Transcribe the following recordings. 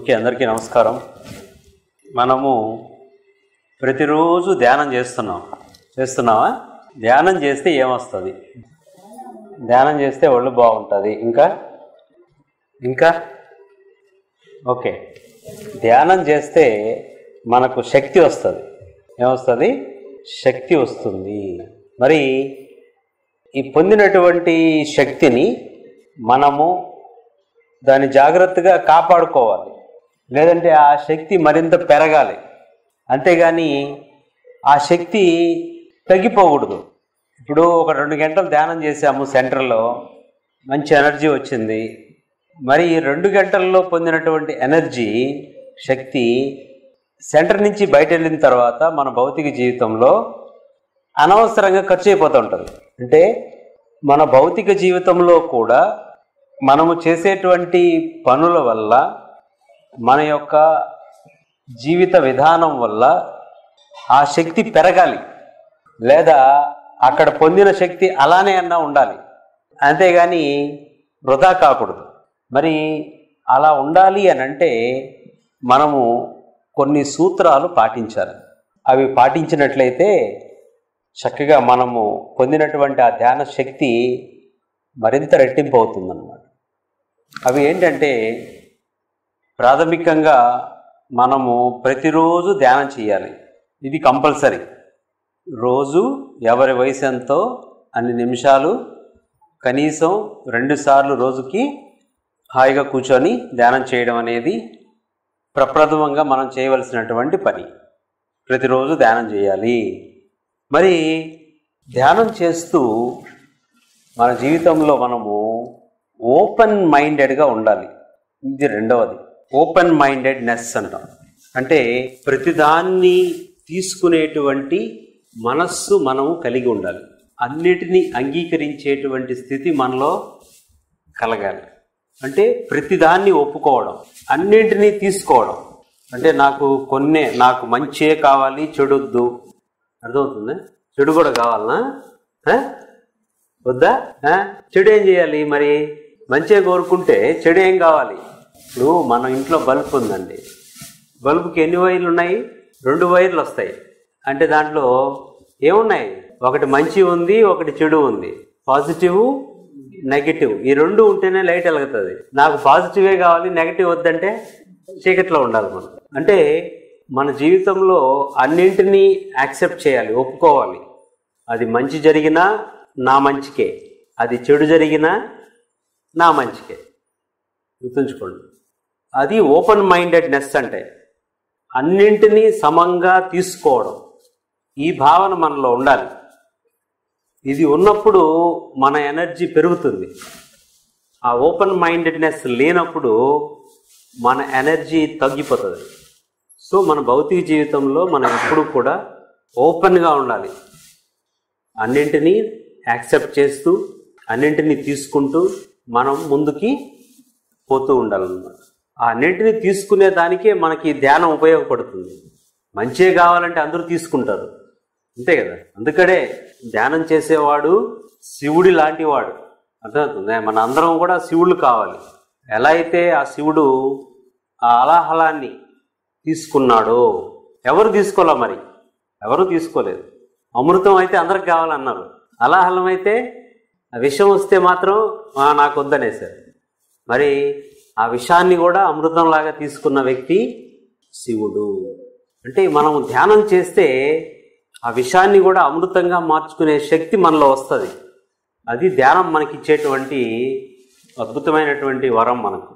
Okay అందరికీ నమస్కారం మనము ప్రతిరోజు ధ్యానం చేస్తున్నాం చేస్తున్నావా ధ్యానం చేస్తే ఏమొస్తుంది ధ్యానం చేస్తే ఒళ్ళు బాగుంటుంది ఇంకా ఇంకా ఓకే ధ్యానం చేస్తే మనకు శక్తి వస్తుంది ఏమొస్తుంది శక్తి వస్తుంది మరి ఈ పొందినటువంటి శక్తిని మనము దాన్ని జాగ్రత్తగా కాపాడుకోవాలి లేదంటే ఆ శక్తి మరింత పెరగాలి అంతేగాని ఆ శక్తి తగ్గిపోకూడదు ఇప్పుడు ఒక రెండు గంటలు ధ్యానం చేసాము సెంటర్లో మంచి ఎనర్జీ వచ్చింది మరి ఈ రెండు గంటల్లో పొందినటువంటి ఎనర్జీ శక్తి సెంటర్ నుంచి బయట వెళ్ళిన తర్వాత మన భౌతిక జీవితంలో అనవసరంగా ఖర్చు అయిపోతూ ఉంటుంది అంటే మన భౌతిక జీవితంలో కూడా మనము చేసేటువంటి పనుల వల్ల మన యొక్క జీవిత విధానం వల్ల ఆ శక్తి పెరగాలి లేదా అక్కడ పొందిన శక్తి అలానే అన్నా ఉండాలి అంతేగాని వృధా కాకూడదు మరి అలా ఉండాలి అని అంటే మనము కొన్ని సూత్రాలు పాటించాలి అవి పాటించినట్లయితే చక్కగా మనము పొందినటువంటి ఆ ధ్యాన శక్తి మరింత రెట్టింపు అవుతుందన్నమాట అవి ఏంటంటే ప్రాథమికంగా మనము ప్రతిరోజు ధ్యానం చేయాలి ఇది కంపల్సరీ రోజు ఎవరి వయసు ఎంతో అన్ని నిమిషాలు కనీసం రెండు సార్లు రోజుకి హాయిగా కూర్చొని ధ్యానం చేయడం అనేది ప్రప్రథమంగా మనం చేయవలసినటువంటి పని ప్రతిరోజు ధ్యానం చేయాలి మరి ధ్యానం చేస్తూ మన జీవితంలో మనము ఓపెన్ మైండెడ్గా ఉండాలి ఇది రెండవది ఓపెన్ మైండెడ్నెస్ అంటాం అంటే ప్రతిదాన్ని తీసుకునేటువంటి మనస్సు మనము కలిగి ఉండాలి అన్నిటినీ అంగీకరించేటువంటి స్థితి మనలో కలగాలి అంటే ప్రతిదాన్ని ఒప్పుకోవడం అన్నింటినీ తీసుకోవడం అంటే నాకు కొన్నే నాకు మంచే కావాలి చెడొద్దు అర్థమవుతుంది చెడు కూడా కావాలనా ఆ? వద్దా ఆ? చెడు ఏం చేయాలి మరి మంచిగా కోరుకుంటే చెడు ఏం కావాలి ఇప్పుడు మన ఇంట్లో బల్బ్ ఉందండి బల్బుకి ఎన్ని వైర్లు ఉన్నాయి రెండు వైర్లు వస్తాయి అంటే దాంట్లో ఏమున్నాయి ఒకటి మంచి ఉంది ఒకటి చెడు ఉంది పాజిటివ్ నెగిటివ్ ఈ రెండు ఉంటేనే లైట్ వెలుగుతుంది నాకు పాజిటివే కావాలి నెగిటివ్ వద్దంటే చీకట్లో ఉండాలి మనం అంటే మన జీవితంలో అన్నింటినీ యాక్సెప్ట్ చేయాలి ఒప్పుకోవాలి అది మంచి జరిగినా నా మంచికే అది చెడు జరిగినా నా మంచికే గుర్తుంచుకోండి అది ఓపెన్ మైండెడ్నెస్ అంటే అన్నింటినీ సమంగా తీసుకోవడం ఈ భావన మనలో ఉండాలి ఇది ఉన్నప్పుడు మన ఎనర్జీ పెరుగుతుంది ఆ ఓపెన్ మైండెడ్నెస్ లేనప్పుడు మన ఎనర్జీ తగ్గిపోతుంది సో మన భౌతిక జీవితంలో మనం ఎప్పుడు కూడా ఓపెన్గా ఉండాలి అన్నింటినీ యాక్సెప్ట్ చేస్తూ అన్నింటినీ తీసుకుంటూ మనం ముందుకి పోతూ ఉండాలన్నమాట ఆ అన్నింటినీ తీసుకునే దానికే మనకి ధ్యానం ఉపయోగపడుతుంది మంచిగా కావాలంటే అందరూ తీసుకుంటారు అంతే కదా అందుకనే ధ్యానం చేసేవాడు శివుడి లాంటి వాడు అర్థమవుతుంది మన అందరం కూడా శివుళ్ళు కావాలి ఎలా అయితే ఆ శివుడు ఆ అలాహలాన్ని తీసుకున్నాడో ఎవరు తీసుకోలే మరి ఎవరు తీసుకోలేదు అమృతం అయితే అందరికి కావాలన్నారు అలాహలం అయితే ఆ విషం వస్తే మాత్రం "ఆ, నాకు వద్దనేసారు మరి ఆ విషాన్ని కూడా అమృతంలాగా తీసుకున్న వ్యక్తి శివుడు అంటే మనం ధ్యానం చేస్తే ఆ విషాన్ని కూడా అమృతంగా మార్చుకునే శక్తి మనలో వస్తుంది అది ధ్యానం మనకి ఇచ్చేటువంటి అద్భుతమైనటువంటి వరం మనకు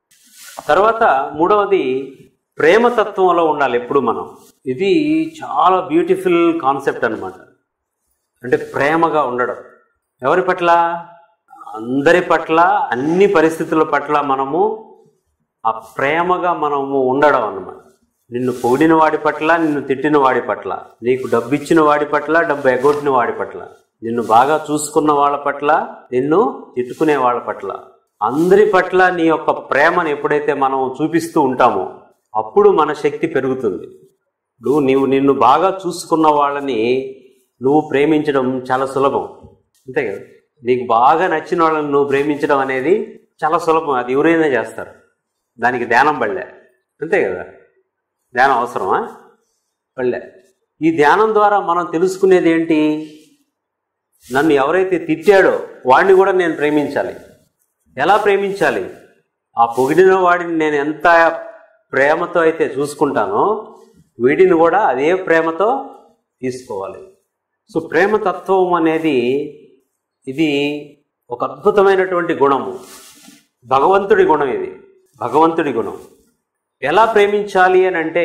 తర్వాత మూడవది ప్రేమతత్వంలో ఉండాలి ఎప్పుడు మనం ఇది చాలా బ్యూటిఫుల్ కాన్సెప్ట్ అన్నమాట అంటే ప్రేమగా ఉండడం ఎవరి పట్ల అందరి పట్ల అన్ని పరిస్థితుల పట్ల మనము ఆ ప్రేమగా మనము ఉండడం అన్నమాట నిన్ను పొగిడిన వాడి పట్ల నిన్ను తిట్టిన వాడి పట్ల నీకు డబ్బు ఇచ్చిన వాడి పట్ల డబ్బు ఎగొట్టిన వాడి పట్ల నిన్ను బాగా చూసుకున్న వాళ్ళ పట్ల నిన్ను తిట్టుకునే వాళ్ళ పట్ల అందరి పట్ల నీ యొక్క ప్రేమను ఎప్పుడైతే మనం చూపిస్తూ ఉంటామో అప్పుడు మన శక్తి పెరుగుతుంది నువ్వు నీవు నిన్ను బాగా చూసుకున్న వాళ్ళని నువ్వు ప్రేమించడం చాలా సులభం అంతే కదా నీకు బాగా నచ్చిన వాళ్ళని నువ్వు ప్రేమించడం అనేది చాలా సులభం అది ఎవరైనా చేస్తారు దానికి ధ్యానం పడలే అంతే కదా ధ్యానం అవసరమా వెళ్ళే ఈ ధ్యానం ద్వారా మనం తెలుసుకునేది ఏంటి నన్ను ఎవరైతే తిట్టాడో వాడిని కూడా నేను ప్రేమించాలి ఎలా ప్రేమించాలి ఆ పొగిడిన వాడిని నేను ఎంత ప్రేమతో అయితే చూసుకుంటానో వీడిని కూడా అదే ప్రేమతో తీసుకోవాలి సో ప్రేమతత్వం అనేది ఇది ఒక అద్భుతమైనటువంటి గుణము భగవంతుడి గుణం ఇది భగవంతుడి గుణం ఎలా ప్రేమించాలి అని అంటే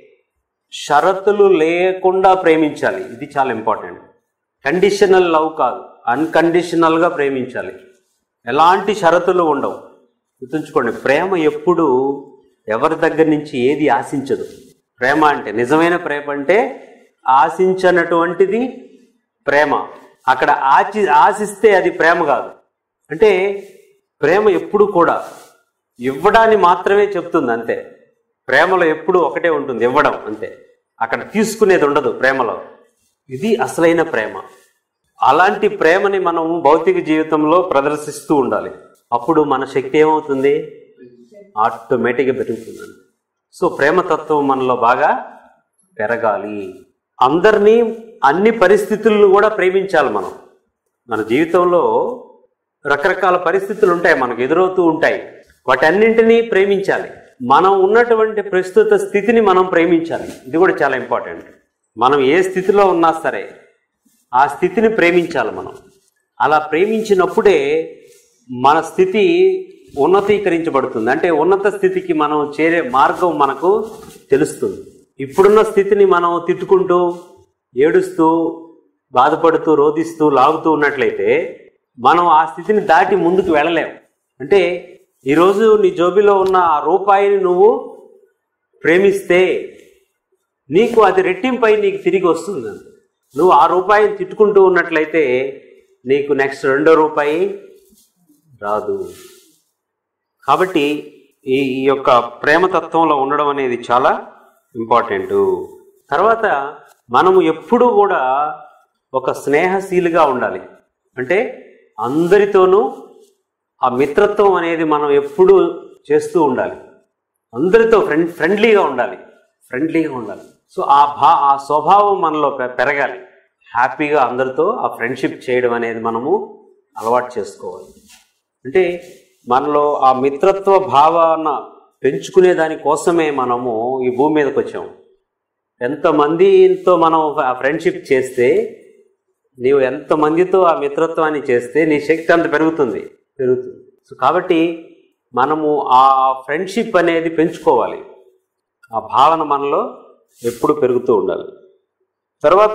షరతులు లేకుండా ప్రేమించాలి ఇది చాలా ఇంపార్టెంట్ కండిషనల్ లవ్ కాదు అన్కండిషనల్గా ప్రేమించాలి ఎలాంటి షరతులు ఉండవు గుర్తుంచుకోండి ప్రేమ ఎప్పుడు ఎవరి దగ్గర నుంచి ఏది ఆశించదు ప్రేమ అంటే నిజమైన ప్రేమ అంటే ఆశించనటువంటిది ప్రేమ అక్కడ ఆచి ఆశిస్తే అది ప్రేమ కాదు అంటే ప్రేమ ఎప్పుడు కూడా ఇవ్వడాన్ని మాత్రమే చెప్తుంది అంతే ప్రేమలో ఎప్పుడు ఒకటే ఉంటుంది ఇవ్వడం అంతే అక్కడ తీసుకునేది ఉండదు ప్రేమలో ఇది అసలైన ప్రేమ అలాంటి ప్రేమని మనం భౌతిక జీవితంలో ప్రదర్శిస్తూ ఉండాలి అప్పుడు మన శక్తి ఏమవుతుంది ఆటోమేటిక్గా పెరుగుతుందండి సో ప్రేమతత్వం మనలో బాగా పెరగాలి అందరినీ అన్ని పరిస్థితులను కూడా ప్రేమించాలి మనం మన జీవితంలో రకరకాల పరిస్థితులు ఉంటాయి మనకు ఎదురవుతూ ఉంటాయి వాటన్నింటినీ ప్రేమించాలి మనం ఉన్నటువంటి ప్రస్తుత స్థితిని మనం ప్రేమించాలి ఇది కూడా చాలా ఇంపార్టెంట్ మనం ఏ స్థితిలో ఉన్నా సరే ఆ స్థితిని ప్రేమించాలి మనం అలా ప్రేమించినప్పుడే మన స్థితి ఉన్నతీకరించబడుతుంది అంటే ఉన్నత స్థితికి మనం చేరే మార్గం మనకు తెలుస్తుంది ఇప్పుడున్న స్థితిని మనం తిట్టుకుంటూ ఏడుస్తూ బాధపడుతూ రోధిస్తూ లాగుతూ ఉన్నట్లయితే మనం ఆ స్థితిని దాటి ముందుకు వెళ్ళలేం అంటే ఈరోజు నీ జోబిలో ఉన్న ఆ రూపాయిని నువ్వు ప్రేమిస్తే నీకు అది రెట్టింపై నీకు తిరిగి వస్తుంది నువ్వు ఆ రూపాయిని తిట్టుకుంటూ ఉన్నట్లయితే నీకు నెక్స్ట్ రెండో రూపాయి రాదు కాబట్టి ఈ ఈ యొక్క ప్రేమతత్వంలో ఉండడం అనేది చాలా ఇంపార్టెంట్ తర్వాత మనము ఎప్పుడూ కూడా ఒక స్నేహశీలిగా ఉండాలి అంటే అందరితోనూ ఆ మిత్రత్వం అనేది మనం ఎప్పుడూ చేస్తూ ఉండాలి అందరితో ఫ్రెండ్ ఫ్రెండ్లీగా ఉండాలి ఫ్రెండ్లీగా ఉండాలి సో ఆ భా ఆ స్వభావం మనలో పె- పెరగాలి హ్యాపీగా అందరితో ఆ ఫ్రెండ్షిప్ చేయడం అనేది మనము అలవాటు చేసుకోవాలి అంటే మనలో ఆ మిత్రత్వ భావన పెంచుకునే దాని కోసమే మనము ఈ భూమి మీదకి వచ్చాము ఎంతమందితో మనం ఆ ఫ్రెండ్షిప్ చేస్తే నీవు ఎంతమందితో ఆ మిత్రత్వాన్ని చేస్తే నీ శక్తి అంత పెరుగుతుంది పెరుగుతుంది సో కాబట్టి మనము ఆ ఫ్రెండ్షిప్ అనేది పెంచుకోవాలి ఆ భావన మనలో ఎప్పుడు పెరుగుతూ ఉండాలి తర్వాత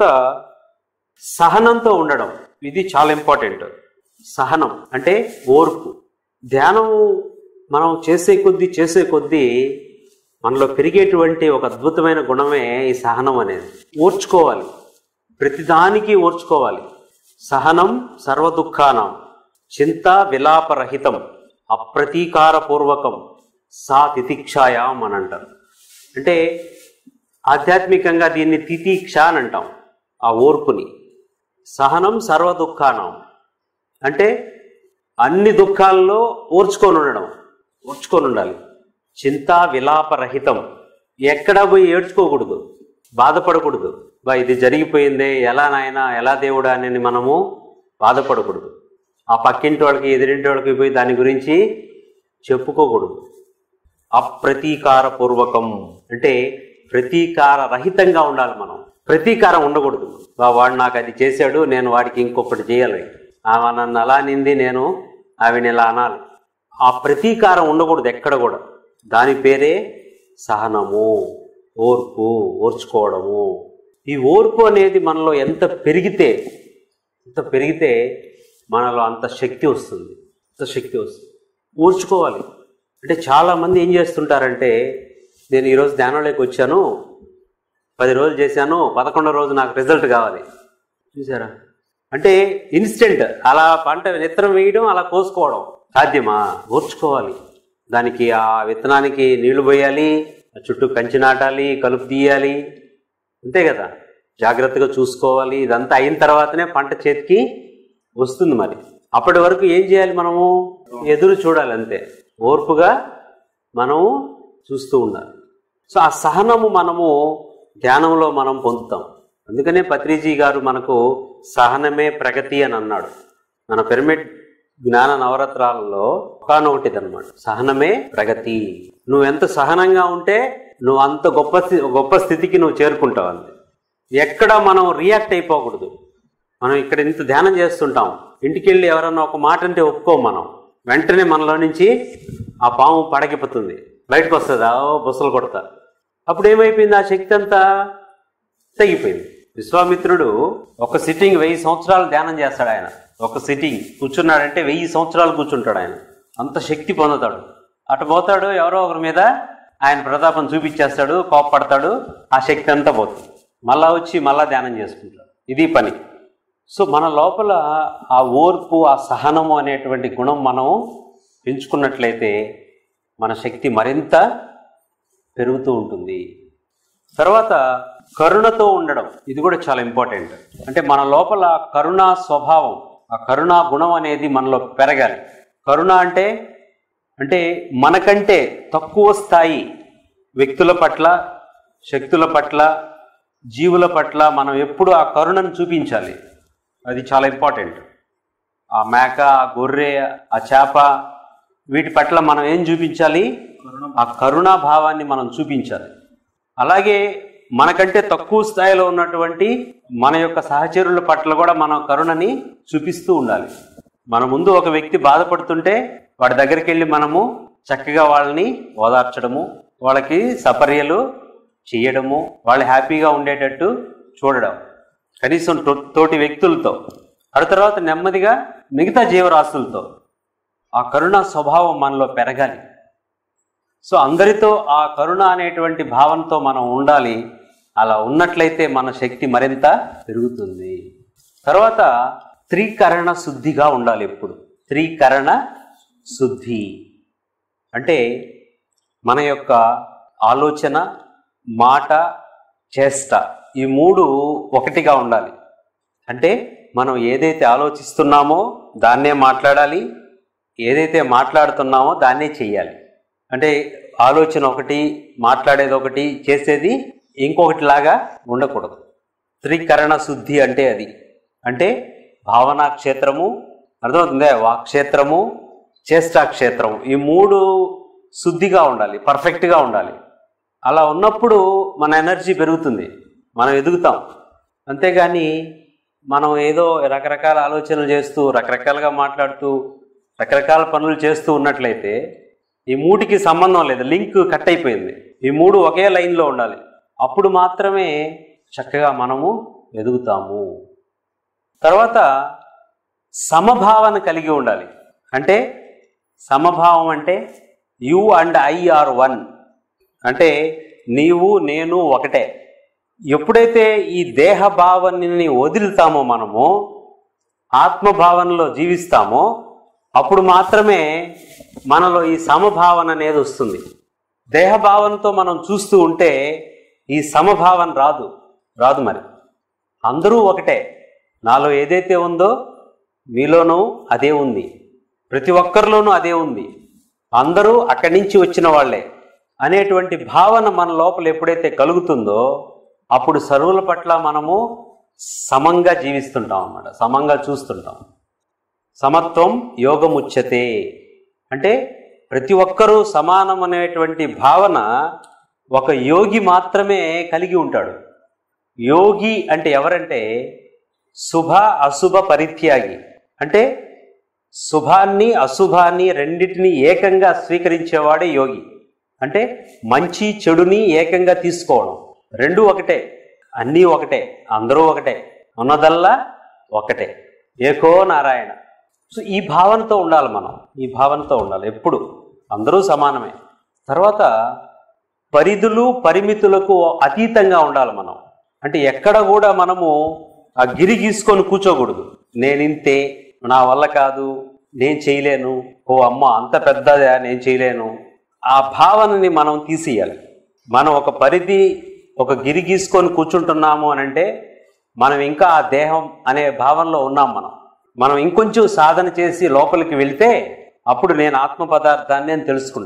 సహనంతో ఉండడం ఇది చాలా ఇంపార్టెంట్ సహనం అంటే ఓర్పు ధ్యానం మనం చేసే కొద్దీ చేసే కొద్దీ మనలో పెరిగేటువంటి ఒక అద్భుతమైన గుణమే ఈ సహనం అనేది ఓర్చుకోవాలి ప్రతిదానికి ఓర్చుకోవాలి సహనం సర్వదుఃఖానం చింత విలాపరహితం అప్రతీకారపూర్వకం సా తితిక్షాయాం అని అంటారు అంటే ఆధ్యాత్మికంగా దీన్ని తితీక్ష అని అంటాం ఆ ఓర్పుని సహనం సర్వ దుఃఖానం అంటే అన్ని దుఃఖాల్లో ఓర్చుకొని ఉండడం ఓర్చుకొని ఉండాలి చింత విలాపరహితం ఎక్కడా పోయి ఏడ్చుకోకూడదు బాధపడకూడదు బా ఇది జరిగిపోయిందే ఎలా నాయనా ఎలా దేవుడా అని మనము బాధపడకూడదు ఆ పక్కింటి వాళ్ళకి ఎదిరింటి వాళ్ళకి పోయి దాని గురించి చెప్పుకోకూడదు అప్రతీకార పూర్వకం అంటే ప్రతీకార రహితంగా ఉండాలి మనం ప్రతీకారం ఉండకూడదు వా- వాడు నాకు అది చేశాడు నేను వాడికి ఇంకొకటి చేయాలి ఆమె నన్ను అలా నింది నేను ఆవిని ఇలా అనాలి ఆ ప్రతీకారం ఉండకూడదు ఎక్కడ కూడా దాని పేరే సహనము ఓర్పు ఓర్చుకోవడము ఈ ఓర్పు అనేది మనలో ఎంత పెరిగితే ఎంత పెరిగితే మనలో అంత శక్తి వస్తుంది అంత శక్తి వస్తుంది ఓర్చుకోవాలి అంటే చాలామంది ఏం చేస్తుంటారంటే నేను ఈరోజు ధ్యానంలోకి వచ్చాను పది రోజులు చేశాను పదకొండో రోజు నాకు రిజల్ట్ కావాలి చూసారా అంటే ఇన్స్టెంట్ అలా పంట విత్తనం వేయడం అలా కోసుకోవడం సాధ్యమా ఓర్చుకోవాలి దానికి ఆ విత్తనానికి నీళ్లు పోయాలి ఆ చుట్టూ కంచి నాటాలి కలుపు తీయాలి అంతే కదా జాగ్రత్తగా చూసుకోవాలి ఇదంతా అయిన తర్వాతనే పంట చేతికి వస్తుంది మరి అప్పటి వరకు ఏం చేయాలి మనము ఎదురు చూడాలి అంతే ఓర్పుగా మనము చూస్తూ ఉండాలి సో ఆ సహనము మనము ధ్యానంలో మనం పొందుతాం అందుకనే పత్రిజీ గారు మనకు సహనమే ప్రగతి అని అన్నాడు మన పిరమిడ్ జ్ఞాన నవరత్నాలలో ఒకనొకటిది అనమాట సహనమే ప్రగతి నువ్వు ఎంత సహనంగా ఉంటే నువ్వు అంత గొప్ప స్థి- గొప్ప స్థితికి నువ్వు చేరుకుంటావు అంతే ఎక్కడ మనం రియాక్ట్ అయిపోకూడదు మనం ఇక్కడ ఇంత ధ్యానం చేస్తుంటాం ఇంటికి వెళ్ళి ఎవరన్నా ఒక మాట అంటే ఒప్పుకోం మనం వెంటనే మనలో నుంచి ఆ పాము పడగిపోతుంది బయటకు వస్తుందా ఓ బుసలు కొడతా అప్పుడు ఏమైపోయింది ఆ శక్తి అంతా తగ్గిపోయింది విశ్వామిత్రుడు ఒక సిట్టింగ్ వెయ్యి సంవత్సరాలు ధ్యానం చేస్తాడు ఆయన ఒక సిట్టింగ్ కూర్చున్నాడంటే వెయ్యి సంవత్సరాలు కూర్చుంటాడు ఆయన అంత శక్తి పొందుతాడు అటు పోతాడు ఎవరో ఒకరి మీద ఆయన ప్రతాపం చూపించేస్తాడు కోప్పడతాడు ఆ శక్తి అంతా పోతుంది మళ్ళా వచ్చి మళ్ళా ధ్యానం చేసుకుంటాడు ఇది పని సో మన లోపల ఆ ఓర్పు ఆ సహనము అనేటువంటి గుణం మనం పెంచుకున్నట్లయితే మన శక్తి మరింత పెరుగుతూ ఉంటుంది తర్వాత కరుణతో ఉండడం ఇది కూడా చాలా ఇంపార్టెంట్ అంటే మన లోపల కరుణా స్వభావం ఆ కరుణా గుణం అనేది మనలో పెరగాలి కరుణ అంటే అంటే మనకంటే తక్కువ స్థాయి వ్యక్తుల పట్ల శక్తుల పట్ల జీవుల పట్ల మనం ఎప్పుడు ఆ కరుణను చూపించాలి అది చాలా ఇంపార్టెంట్ ఆ మేక ఆ గొర్రె ఆ చేప వీటి పట్ల మనం ఏం చూపించాలి ఆ కరుణా భావాన్ని మనం చూపించాలి అలాగే మనకంటే తక్కువ స్థాయిలో ఉన్నటువంటి మన యొక్క సహచరుల పట్ల కూడా మనం కరుణని చూపిస్తూ ఉండాలి మన ముందు ఒక వ్యక్తి బాధపడుతుంటే వాడి దగ్గరికి వెళ్ళి మనము చక్కగా వాళ్ళని ఓదార్చడము వాళ్ళకి సపర్యలు చేయడము వాళ్ళు హ్యాపీగా ఉండేటట్టు చూడడం కనీసం తో- తోటి వ్యక్తులతో ఆ తర్వాత నెమ్మదిగా మిగతా జీవరాశులతో ఆ కరుణ స్వభావం మనలో పెరగాలి సో అందరితో ఆ కరుణ అనేటువంటి భావంతో మనం ఉండాలి అలా ఉన్నట్లయితే మన శక్తి మరింత పెరుగుతుంది తర్వాత త్రికరణ శుద్ధిగా ఉండాలి ఎప్పుడు త్రికరణ శుద్ధి అంటే మన యొక్క ఆలోచన మాట చేష్ట ఈ మూడు ఒకటిగా ఉండాలి అంటే మనం ఏదైతే ఆలోచిస్తున్నామో దాన్నే మాట్లాడాలి ఏదైతే మాట్లాడుతున్నామో దాన్నే చెయ్యాలి అంటే ఆలోచన ఒకటి మాట్లాడేది ఒకటి చేసేది ఇంకొకటి లాగా ఉండకూడదు త్రికరణ శుద్ధి అంటే అది అంటే భావనా క్షేత్రము అర్థమవుతుందే వాక్క్షేత్రము చేష్టా క్షేత్రము ఈ మూడు శుద్ధిగా ఉండాలి పర్ఫెక్ట్గా ఉండాలి అలా ఉన్నప్పుడు మన ఎనర్జీ పెరుగుతుంది మనం ఎదుగుతాం అంతేగాని మనం ఏదో రకరకాల ఆలోచనలు చేస్తూ రకరకాలుగా మాట్లాడుతూ రకరకాల పనులు చేస్తూ ఉన్నట్లయితే ఈ మూటికి సంబంధం లేదు లింక్ కట్ అయిపోయింది ఈ మూడు ఒకే లైన్లో ఉండాలి అప్పుడు మాత్రమే చక్కగా మనము ఎదుగుతాము తర్వాత సమభావన కలిగి ఉండాలి అంటే సమభావం అంటే you and I are one అంటే నీవు నేను ఒకటే ఎప్పుడైతే ఈ దేహ భావనని వదులుతామో మనము ఆత్మభావనలో జీవిస్తామో అప్పుడు మాత్రమే మనలో ఈ సమభావన అనేది వస్తుంది దేహభావనతో మనం చూస్తూ ఉంటే ఈ సమభావన రాదు రాదు మరి అందరూ ఒకటే నాలో ఏదైతే ఉందో మీలోనూ అదే ఉంది ప్రతి ఒక్కరిలోనూ అదే ఉంది అందరూ అక్కడి నుంచి వచ్చిన వాళ్ళే అనేటువంటి భావన మన లోపల ఎప్పుడైతే కలుగుతుందో అప్పుడు సర్వుల పట్ల మనము సమంగా జీవిస్తుంటాం అన్నమాట సమంగా చూస్తుంటాం సమత్వం యోగముచ్యతే అంటే ప్రతి ఒక్కరూ సమానం అనేటువంటి భావన ఒక యోగి మాత్రమే కలిగి ఉంటాడు యోగి అంటే ఎవరంటే శుభ అశుభ పరిత్యాగి అంటే శుభాన్ని అశుభాన్ని రెండింటిని ఏకంగా స్వీకరించేవాడే యోగి అంటే మంచి చెడుని ఏకంగా తీసుకోవడం రెండు ఒకటే అన్నీ ఒకటే అందరూ ఒకటే ఉన్నదల్లా ఒకటే ఏకో నారాయణ సో ఈ భావనతో ఉండాలి మనం ఈ భావనతో ఉండాలి ఎప్పుడు అందరూ సమానమే తర్వాత పరిధులు పరిమితులకు అతీతంగా ఉండాలి మనం అంటే ఎక్కడ కూడా మనము ఆ గిరి గీసుకొని కూర్చోకూడదు నేనింతే నా వల్ల కాదు నేను చేయలేను ఓ అమ్మ అంత పెద్దదా నేను చేయలేను ఆ భావనని మనం తీసేయాలి మనం ఒక పరిధి ఒక గిరి గీసుకొని కూర్చుంటున్నాము అని అంటే మనం ఇంకా ఆ దేహం అనే భావనలో ఉన్నాం మనం మనం ఇంకొంచెం సాధన చేసి లోపలికి వెళ్తే అప్పుడు నేను ఆత్మ పదార్థాన్ని అని తెలుసుకుంటాం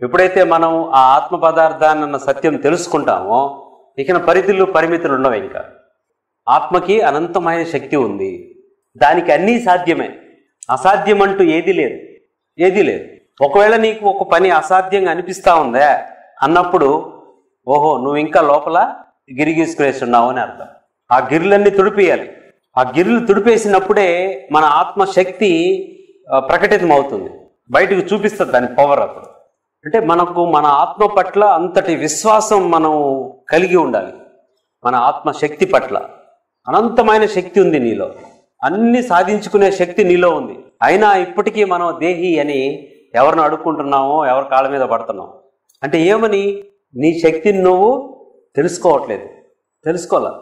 ఎప్పుడైతే మనం ఆ ఆత్మ పదార్థాన్ని అన్న సత్యం తెలుసుకుంటామో ఇక పరిధులు పరిమితులు ఉండవు ఇంకా ఆత్మకి అనంతమైన శక్తి ఉంది దానికి అన్నీ సాధ్యమే అసాధ్యం అంటూ ఏది లేదు ఏది లేదు ఒకవేళ నీకు ఒక పని అసాధ్యంగా అనిపిస్తా ఉందా అన్నప్పుడు ఓహో నువ్వు ఇంకా లోపల గిరి గీసుకునేస్తున్నావు అని అర్థం ఆ గిరులన్నీ తుడిపేయాలి ఆ గిరులు తుడిపేసినప్పుడే మన ఆత్మశక్తి ఆ, ప్రకటితం అవుతుంది బయటకు చూపిస్తుంది దాని పవర్ అప్పుడు అంటే మనకు మన ఆత్మ పట్ల అంతటి విశ్వాసం మనం కలిగి ఉండాలి మన ఆత్మశక్తి పట్ల అనంతమైన శక్తి ఉంది నీలో అన్ని సాధించుకునే శక్తి నీలో ఉంది అయినా ఇప్పటికీ మనం దేహి అని ఎవరిని అడుక్కుంటున్నామో ఎవరి కాళ్ళ మీద పడుతున్నాం అంటే ఏమని నీ శక్తిని నువ్వు తెలుసుకోవట్లేదు తెలుసుకోవాల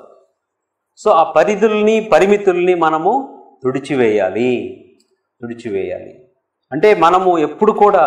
సో ఆ పరిధుల్ని పరిమితుల్ని మనము తుడిచివేయాలి తుడిచివేయాలి అంటే మనము ఎప్పుడు కూడా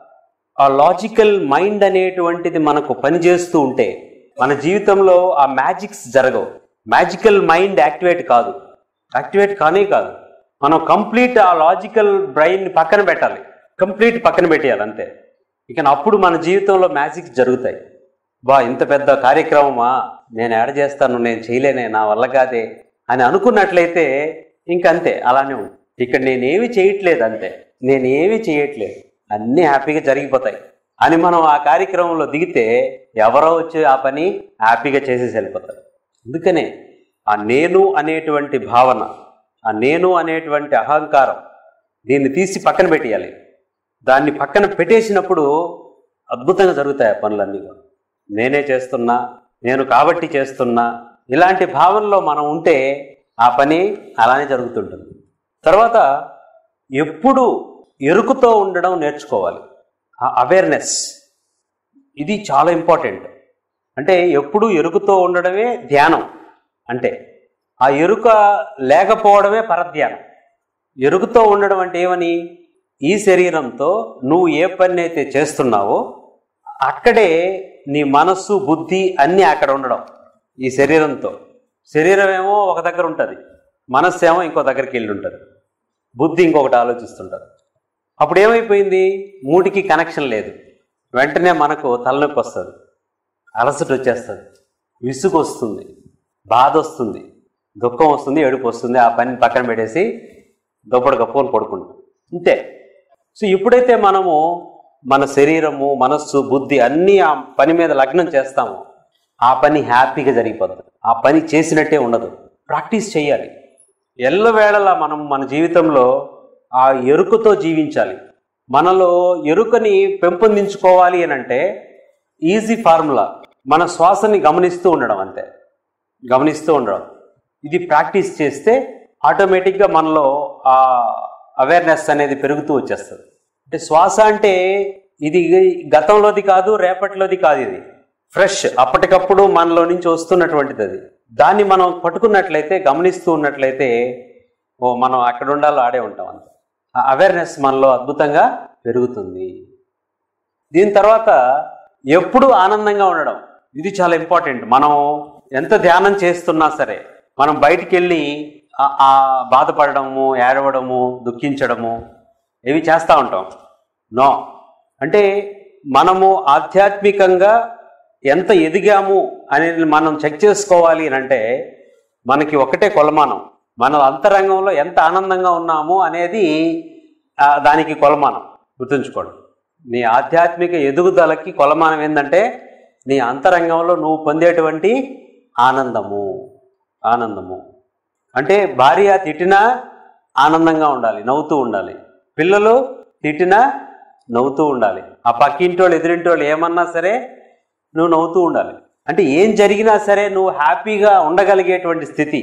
ఆ లాజికల్ మైండ్ అనేటువంటిది మనకు పనిచేస్తూ ఉంటే మన జీవితంలో ఆ మ్యాజిక్స్ జరగవు మ్యాజికల్ మైండ్ యాక్టివేట్ కాదు యాక్టివేట్ కానే కాదు మనం కంప్లీట్ ఆ లాజికల్ బ్రెయిన్ పక్కన పెట్టాలి కంప్లీట్ పక్కన పెట్టేయాలి అంతే ఇక అప్పుడు మన జీవితంలో మ్యాజిక్స్ జరుగుతాయి బా ఇంత పెద్ద కార్యక్రమమా నేను యాడ్ చేస్తాను నేను చేయలేనే నా వల్ల కాదే అని అనుకున్నట్లయితే ఇంకంతే అలానే ఉంది ఇక్కడ నేనేమి చేయట్లేదు అంతే నేనేమి చేయట్లేదు అన్నీ హ్యాపీగా జరిగిపోతాయి అని మనం ఆ కార్యక్రమంలో దిగితే ఎవరో వచ్చి ఆ పని హ్యాపీగా చేసేసి వెళ్ళిపోతారు అందుకనే ఆ నేను అనేటువంటి భావన ఆ నేను అనేటువంటి అహంకారం దీన్ని తీసి పక్కన పెట్టేయాలి దాన్ని పక్కన పెట్టేసినప్పుడు అద్భుతంగా జరుగుతాయి ఆ పనులన్నీ కూడా నేనే చేస్తున్నా నేను కాబట్టి చేస్తున్నా ఇలాంటి భావనలో మనం ఉంటే ఆ పని అలానే జరుగుతుంటుంది తర్వాత ఎప్పుడు ఎరుకుతో ఉండడం నేర్చుకోవాలి ఆ అవేర్నెస్ ఇది చాలా ఇంపార్టెంట్ అంటే ఎప్పుడు ఎరుకుతో ఉండడమే ధ్యానం అంటే ఆ ఎరుక లేకపోవడమే పరధ్యానం ఎరుకుతో ఉండడం అంటే ఏమని ఈ శరీరంతో నువ్వు ఏ పని అయితే చేస్తున్నావో అక్కడే నీ మనస్సు బుద్ధి అన్నీ అక్కడ ఉండడం ఈ శరీరంతో శరీరం ఏమో ఒక దగ్గర ఉంటుంది మనస్సు ఏమో ఇంకో దగ్గరికి వెళ్ళి ఉంటుంది బుద్ధి ఇంకొకటి ఆలోచిస్తుంటుంది అప్పుడు ఏమైపోయింది మూటికి కనెక్షన్ లేదు వెంటనే మనకు తలనొప్పి వస్తుంది అలసట వచ్చేస్తుంది విసుగు వస్తుంది బాధ వస్తుంది దుఃఖం వస్తుంది ఏడుపు వస్తుంది ఆ పని పక్కన పెట్టేసి దుప్పటి కప్పుకొని పడుకుంటాం అంతే సో ఎప్పుడైతే మనము మన శరీరము మనస్సు బుద్ధి అన్నీ ఆ పని మీద లగ్నం చేస్తామో ఆ పని హ్యాపీగా జరిగిపోతుంది ఆ పని చేసినట్టే ఉండదు ప్రాక్టీస్ చేయాలి ఎల్లవేళలా మనం మన జీవితంలో ఆ ఎరుకతో జీవించాలి మనలో ఎరుకని పెంపొందించుకోవాలి అని అంటే ఈజీ ఫార్ములా మన శ్వాసని గమనిస్తూ ఉండడం అంతే గమనిస్తూ ఉండడం ఇది ప్రాక్టీస్ చేస్తే ఆటోమేటిక్గా మనలో ఆ అవేర్నెస్ అనేది పెరుగుతూ వచ్చేస్తుంది అంటే శ్వాస అంటే ఇది గతంలోది కాదు రేపటిలోది కాదు ఇది ఫ్రెష్ అప్పటికప్పుడు మనలో నుంచి వస్తున్నటువంటిది అది దాన్ని మనం పట్టుకున్నట్లయితే గమనిస్తూ ఉన్నట్లయితే ఓ మనం అక్కడ ఉండాలో ఆడే ఉంటాం అంతే ఆ అవేర్నెస్ మనలో అద్భుతంగా పెరుగుతుంది దీని తర్వాత ఎప్పుడు ఆనందంగా ఉండడం ఇది చాలా ఇంపార్టెంట్ మనం ఎంత ధ్యానం చేస్తున్నా సరే మనం బయటికి వెళ్ళి ఆ- ఆ బాధపడడము ఏడవడము దుఃఖించడము ఇవి చేస్తూ ఉంటాం నో అంటే మనము ఆధ్యాత్మికంగా ఎంత ఎదిగాము అనేది మనం చెక్ చేసుకోవాలి అని అంటే మనకి ఒకటే కొలమానం మన అంతరంగంలో ఎంత ఆనందంగా ఉన్నాము అనేది ఆ, దానికి కొలమానం గుర్తుంచుకోండి నీ ఆధ్యాత్మిక ఎదుగుదలకి కొలమానం ఏంటంటే నీ అంతరంగంలో నువ్వు పొందేటువంటి ఆనందము ఆనందము అంటే భార్య తిట్టినా ఆనందంగా ఉండాలి నవ్వుతూ ఉండాలి పిల్లలు తిట్టినా నవ్వుతూ ఉండాలి ఆ పక్కింటి వాళ్ళు ఎదురింటి వాళ్ళు ఏమన్నా సరే నువ్వు నవ్వుతూ ఉండాలి అంటే ఏం జరిగినా సరే నువ్వు హ్యాపీగా ఉండగలిగేటువంటి స్థితి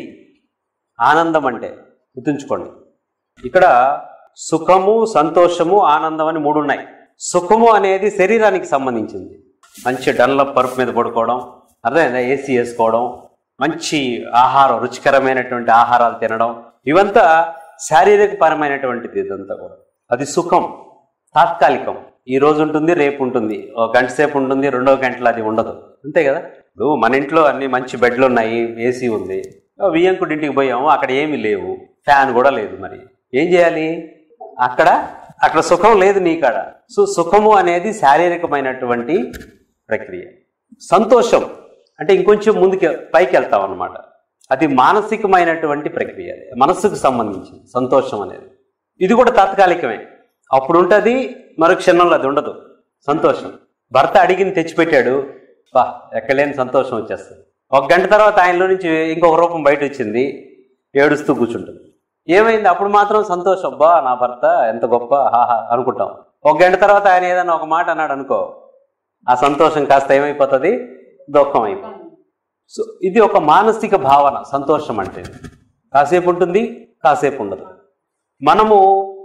ఆనందం అంటే గుర్తుంచుకోండి ఇక్కడ సుఖము సంతోషము ఆనందం అని మూడు ఉన్నాయి సుఖము అనేది శరీరానికి సంబంధించింది మంచి డన్లప్ పరుపు మీద పడుకోవడం అర్థమైందా ఏసీ వేసుకోవడం మంచి ఆహారం రుచికరమైనటువంటి ఆహారాలు తినడం ఇవంతా శారీరక పరమైనటువంటిది ఇదంతా కూడా అది సుఖం తాత్కాలికం ఈ రోజు ఉంటుంది రేపు ఉంటుంది ఒక గంట సేపు ఉంటుంది రెండో గంటలు అది ఉండదు అంతే కదా ఇప్పుడు మన ఇంట్లో అన్ని మంచి బెడ్లు ఉన్నాయి ఏసీ ఉంది వియ్యంకుడి ఇంటికి పోయాము అక్కడ ఏమీ లేవు ఫ్యాన్ కూడా లేదు మరి ఏం చేయాలి అక్కడ అక్కడ సుఖం లేదు నీ కాడ సో సుఖము అనేది శారీరకమైనటువంటి ప్రక్రియ సంతోషం అంటే ఇంకొంచెం ముందుకు పైకి వెళ్తాం అనమాట అది మానసికమైనటువంటి ప్రక్రియ అది. మనస్సుకు సంబంధించి సంతోషం అనేది ఇది కూడా తాత్కాలికమే అప్పుడు ఉంటుంది మరో క్షణంలో అది ఉండదు సంతోషం భర్త అడిగింది తెచ్చిపెట్టాడు బా ఎక్కలేని సంతోషం వచ్చేస్తుంది ఒక గంట తర్వాత ఆయనలో నుంచి ఇంకొక రూపం బయట వచ్చింది ఏడుస్తూ కూర్చుంటుంది ఏమైంది అప్పుడు మాత్రం సంతోషం బా నా భర్త ఎంత గొప్ప హాహా అనుకుంటాం ఒక గంట తర్వాత ఆయన ఏదైనా ఒక మాట అన్నాడు అనుకో ఆ సంతోషం కాస్త ఏమైపోతుంది దుఃఖం అయిపోతుంది సో ఇది ఒక మానసిక భావన సంతోషం అంటే కాసేపు ఉంటుంది కాసేపు ఉండదు మనము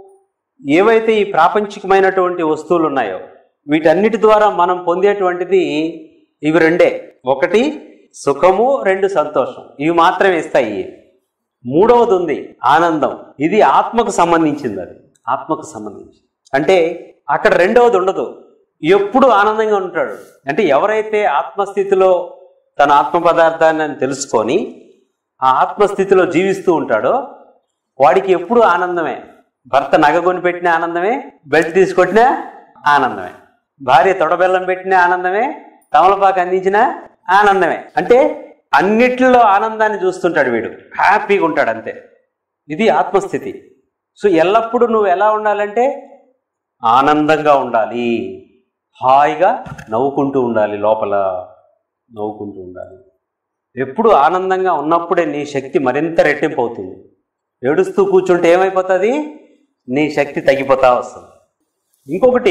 ఏవైతే ఈ ప్రాపంచికమైనటువంటి వస్తువులు ఉన్నాయో వీటన్నిటి ద్వారా మనం పొందేటువంటిది ఇవి రెండే ఒకటి సుఖము రెండు సంతోషం ఇవి మాత్రమే ఇస్తాయి మూడవది ఉంది ఆనందం ఇది ఆత్మకు సంబంధించింది అది ఆత్మకు సంబంధించి అంటే అక్కడ రెండవది ఉండదు ఎప్పుడు ఆనందంగా ఉంటాడు అంటే ఎవరైతే ఆత్మస్థితిలో తన ఆత్మ పదార్థాన్ని అని తెలుసుకొని ఆ ఆత్మస్థితిలో జీవిస్తూ ఉంటాడో వాడికి ఎప్పుడు ఆనందమే భర్త నగ కొనిపెట్టిన ఆనందమే బెల్ట్ తీసుకొట్టినా ఆనందమే భార్య తొడబెల్లం పెట్టిన ఆనందమే తమలపాకు అందించిన ఆనందమే అంటే అన్నిట్లో ఆనందాన్ని చూస్తుంటాడు వీడు హ్యాపీగా ఉంటాడు అంతే ఇది ఆత్మస్థితి సో ఎల్లప్పుడూ నువ్వు ఎలా ఉండాలంటే ఆనందంగా ఉండాలి హాయిగా నవ్వుకుంటూ ఉండాలి లోపల నవ్వుకుంటూ ఉండాలి ఎప్పుడు ఆనందంగా ఉన్నప్పుడే నీ శక్తి మరింత రెట్టింపు అవుతుంది ఏడుస్తూ కూర్చుంటే ఏమైపోతుంది నీ శక్తి తగ్గిపోతా వస్తుంది ఇంకొకటి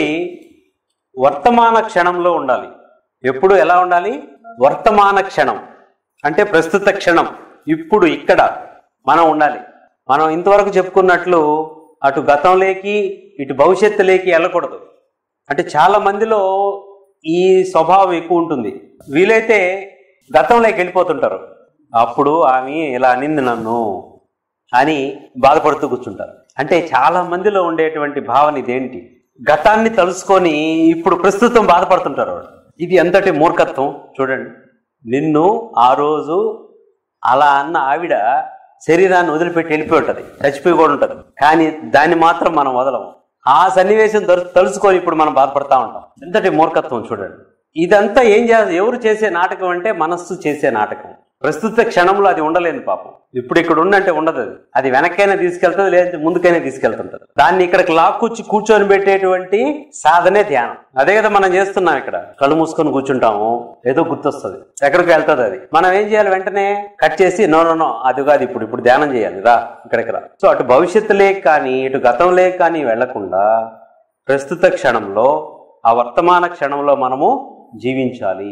వర్తమాన క్షణంలో ఉండాలి ఎప్పుడు ఎలా ఉండాలి వర్తమాన క్షణం అంటే ప్రస్తుత క్షణం ఇప్పుడు ఇక్కడ మనం ఉండాలి మనం ఇంతవరకు చెప్పుకున్నట్లు అటు గతంలోకి ఇటు భవిష్యత్తులోకి వెళ్ళకూడదు అంటే చాలా మందిలో ఈ స్వభావం ఎక్కువ ఉంటుంది వీలైతే గతంలోకి వెళ్ళిపోతుంటారు అప్పుడు ఆమె ఇలా అనింది నన్ను అని బాధపడుతూ కూర్చుంటారు అంటే చాలా మందిలో ఉండేటువంటి భావన ఇదేంటి గతాన్ని తలుసుకొని ఇప్పుడు ప్రస్తుతం బాధపడుతుంటారు వాళ్ళు ఇది ఎంతటి మూర్ఖత్వం చూడండి నిన్ను ఆ రోజు అలా అన్న ఆవిడ శరీరాన్ని వదిలిపెట్టి వెళ్ళిపోయి ఉంటుంది చచ్చిపోయి కూడా ఉంటుంది కానీ దాన్ని మాత్రం మనం వదలము ఆ సన్నివేశం దొరు- తలుచుకొని ఇప్పుడు మనం బాధపడతా ఉంటాం ఎంతటి మూర్ఖత్వం చూడండి ఇదంతా ఏం చే ఎవరు చేసే నాటకం అంటే మనస్సు చేసే నాటకం ప్రస్తుత క్షణంలో అది ఉండలేదు పాపం ఇప్పుడు ఇక్కడ ఉండంటే ఉండదు అది అది వెనక్కైనా తీసుకెళ్తుంది లేదంటే ముందుకైనా తీసుకెళ్తుంటది దాన్ని ఇక్కడికి లాక్కుచ్చి కూర్చొని పెట్టేటువంటి సాధనే ధ్యానం అదే కదా మనం చేస్తున్నాం ఇక్కడ కళ్ళు మూసుకొని కూర్చుంటాము ఏదో గుర్తొస్తుంది ఎక్కడికి వెళ్తుంది అది మనం ఏం చేయాలి వెంటనే కట్ చేసి నో నో నో అది కాదు ఇప్పుడు ఇప్పుడు ధ్యానం చేయాలి రా ఇక్కడికి రా సో అటు భవిష్యత్తులే కానీ ఇటు గతంలే కానీ వెళ్లకుండా ప్రస్తుత క్షణంలో ఆ వర్తమాన క్షణంలో మనము జీవించాలి